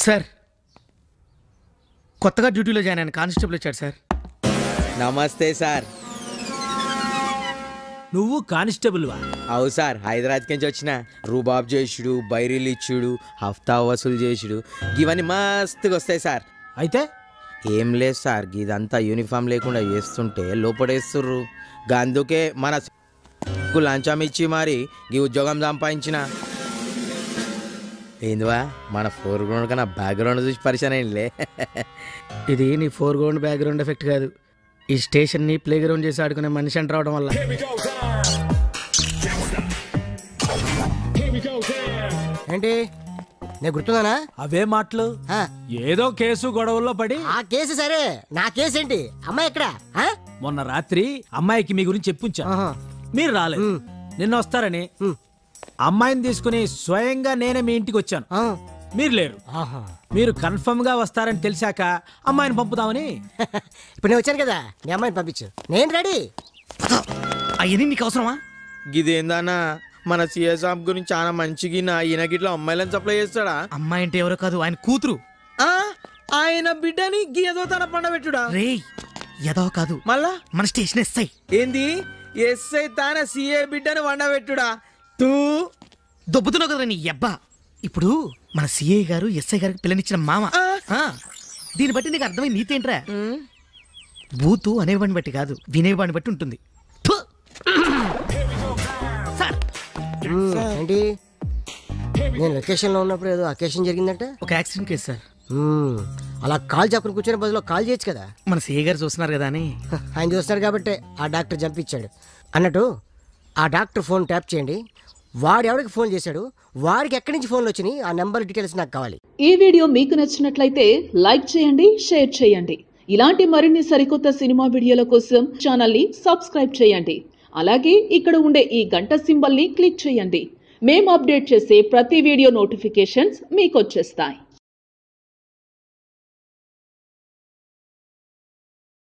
Sir కొత్తగా డ్యూటీలో join అయిన కానిస్టేబుల్ వచ్చాడు సార్ నమస్తే సార్ నువ్వు కానిస్టేబుల్వా అవు సార్ హైదరాబాద్ నుంచి వచ్చిన రూబాబ్ చేసుడు బైరీలు ఇచ్చుడు హఫ్తా వసూలు చేసుడు ఇవన్నీ మస్తుగా వస్తాయి సార్ అయితే ఏం లేదు సార్ ఇదంతా యూనిఫామ్ లేకుండా వేస్తుంటే లోపడేస్తుర్రు అందుకే మన కు లంచం ఇచ్చి మరి ఈ ఉద్యోగం సంపాదించిన ఏందివా మన ఫోర్ గ్రౌండ్ కన్నా బ్యాక్గ్రౌండ్ చూసి పరిచయం ఏంలే ఇది నీ ఫోర్ గ్రౌండ్ బ్యాక్గ్రౌండ్ ఎఫెక్ట్ కాదు ఈ స్టేషన్ ని ప్లే గ్రౌండ్ చేసి ఆడుకునే మనిషి అంట రావడం వల్ల ఏంటి నేను గుర్తున్నానా అవే మాటలు ఆ, ఏదో కేసు గొడవల్లో పడి ఆ కేసు సరే నా కేసు ఏంటి అమ్మాయి ఎక్కడ ఆ? మొన్న రాత్రి అమ్మాయికి మీ గురించి చెప్పుంచా ఆహా. మీరు రాలేదు నిన్న వస్తారని అమ్మాయిని తీసుకుని స్వయంగా నేనే మీ ఇంటికి వచ్చాను ఆ. మీరు లేరు ఆహా. మీరు కన్ఫర్మ్ గా వస్తారని తెలిసాక అమ్మాయిని పంపుదామని ఇప్పుడు నేను వచ్చాను కదా మీ అమ్మాయిని పంపించు నేను రెడీ అవన్నీ నీకు అవసరమా ఇదేందన్నా మన సిఎస్ సాబ్ గురించి చాలా మంచిగా ఈయన గిట్ల అమ్మాయిలను సప్లై చేస్తాడా అమ్మాయి అంటే ఎవరో కాదు ఆయన కూతురు ఆ, ఆయన బిడ్డని గీయదో తన పండబెట్టుడా రే ఎదో కాదు మళ్ళా మన స్టేషన్ ఎస్ఐ ఏంది ఎస్ఐ తాన సిఏ బిడ్డని వండబెట్టుడా తూ దొబ్బుతున్నావు కదా నీ అబ్బా ఇప్పుడు మన సిఐ గారు ఎస్ఐ గారికి పిల్లనిచ్చిన మామ ఆ, దీన్ని బట్టి నీకు అర్థమైంది నీతేంట్రా బూతు అనేవాడిని బట్టి కాదు వినేవాడిని బట్టి ఉంటుంది థు! సార్ ఉమ్, ఏంటి నేను వెకేషన్ లో ఉన్నప్పుడు ఏదో అకేషన్ జరిగిందంటే ఒక యాక్సిడెంట్ కేసు సార్ ఉమ్, అలా కాల్ చెప్పుకుని కూర్చొని బదులు కాల్ చేయొచ్చు కదా మన సిఐ గారు చూస్తున్నారు కదా అని హ, ఆయన చూస్తాడు కాబట్టి ఆ డాక్టర్ చంపించాడు అన్నట్టు ఆ డాక్టర్ ఫోన్ ట్యాప్ చేయండి వాడు ఎవరికి ఫోన్ చేశాడు వారికి ఎక్కడి నుంచి ఫోన్లు వచ్చినాయి ఆ నెంబర్ డీటెయిల్స్ నాకు కావాలి ఈ వీడియో మీకు నచ్చినట్లయితే లైక్ చేయండి షేర్ చేయండి ఇలాంటి మరిన్ని సరికొత్త సినిమా వీడియోల కోసం ఛానల్ని సబ్స్క్రైబ్ చేయండి అలాగే ఇక్కడ ఉండే ఈ గంట సింబల్ని క్లిక్ చేయండి మేము అప్డేట్ చేసే ప్రతి వీడియో నోటిఫికేషన్స్ మీకు వచ్చేస్తాయి